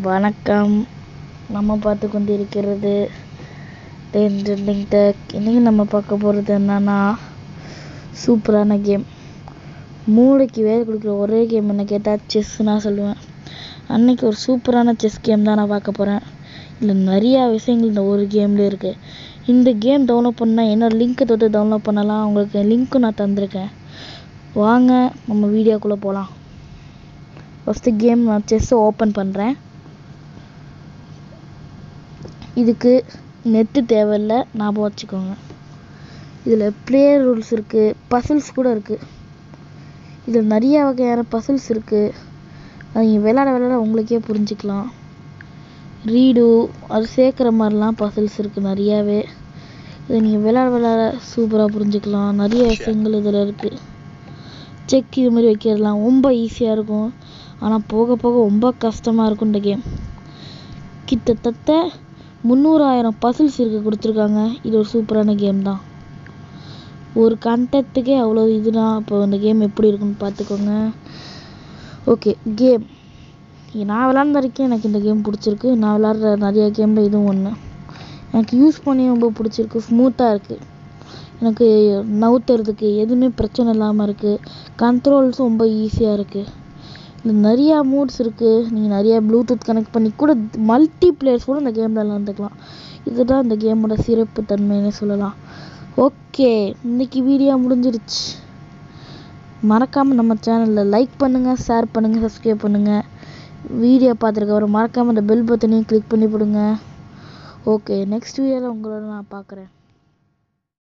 வணக்கம் நம்ம பார்த்து கொண்டிருக்கிறது டென் ட்ரெண்டிங் டெக் இன்றைக்கி நம்ம பார்க்க போகிறது என்னன்னா சூப்பரான கேம் மூளைக்கு வேலை கொடுக்குற ஒரே கேம் என்ன கேட்டால் செஸ் நான் சொல்லுவேன் அன்னைக்கு ஒரு சூப்பரான செஸ் கேம் தான் நான் பார்க்க போகிறேன் இதில் நிறையா விஷயங்கள் இந்த ஒரு கேம்லேயே இருக்குது இந்த கேம் டவுன்லோட் பண்ணால் என்னோட லிங்க்கை தொட்டு டவுன்லோட் பண்ணலாம் உங்களுக்கு லிங்க்கும் நான் தந்திருக்கேன் வாங்க நம்ம வீடியோக்குள்ளே போகலாம் ஃபஸ்ட்டு கேம் நான் செஸ்ஸை ஓப்பன் பண்ணுறேன் இதுக்கு நெட்டு தேவையில்ல ஞாபகம் வச்சுக்கோங்க இதில் பிளேயர் ரூல்ஸ் இருக்குது பசில்ஸ் கூட இருக்குது இதில் நிறைய வகையான பசில்ஸ் இருக்குது அது நீங்கள் விளாட விளாட உங்களுக்கே புரிஞ்சுக்கலாம் ரீடு அது சேர்க்குற மாதிரிலாம் பசில்ஸ் இருக்குது நிறையாவே இதை நீங்கள் விளாட விளாட சூப்பராக புரிஞ்சுக்கலாம் நிறைய விஷயங்கள் இதில் இருக்குது செக் இது மாதிரி வைக்கிறதுலாம் ரொம்ப ஈஸியாக இருக்கும் ஆனால் போக போக ரொம்ப கஷ்டமாக இருக்கும் இந்த கேம் கிட்டத்தட்ட முந்நூறாயிரம் பசில்ஸ் இருக்க கொடுத்துருக்காங்க இது ஒரு சூப்பரான கேம் தான் ஒரு கண்டென்ட்டுக்கே அவ்வளோ இதுனா அப்போ இந்த கேம் எப்படி இருக்குன்னு பார்த்துக்கோங்க ஓகே கேம் நான் விளாண்ட வரைக்கும் எனக்கு இந்த கேம் பிடிச்சிருக்கு நான் விளாட்ற நிறைய கேமில் இதுவும் ஒன்று எனக்கு யூஸ் பண்ணி ரொம்ப பிடிச்சிருக்கு ஸ்மூத்தாக இருக்குது எனக்கு நவுத்துறதுக்கு எதுவுமே பிரச்சனை இல்லாமல் இருக்குது கண்ட்ரோல்ஸும் ரொம்ப ஈஸியாக இருக்குது இதில் நிறையா மூட்ஸ் இருக்குது நீங்கள் நிறையா ப்ளூடூத் கனெக்ட் பண்ணி கூட மல்டி பிளேயர்ஸ் கூட இந்த கேமில் விளாண்டுக்கலாம் இதுதான் இந்த கேமோட சிறப்பு தன்மைன்னு சொல்லலாம் ஓகே இன்னைக்கு வீடியோ முடிஞ்சிருச்சு மறக்காமல் நம்ம சேனலில் லைக் பண்ணுங்கள் ஷேர் பண்ணுங்கள் சப்ஸ்கிரைப் பண்ணுங்கள் வீடியோ பார்த்துருக்கவரை மறக்காமல் இந்த பெல் பட்டனையும் கிளிக் பண்ணி போடுங்க ஓகே நெக்ஸ்ட் வீடியோவில் உங்களோட நான் பார்க்குறேன்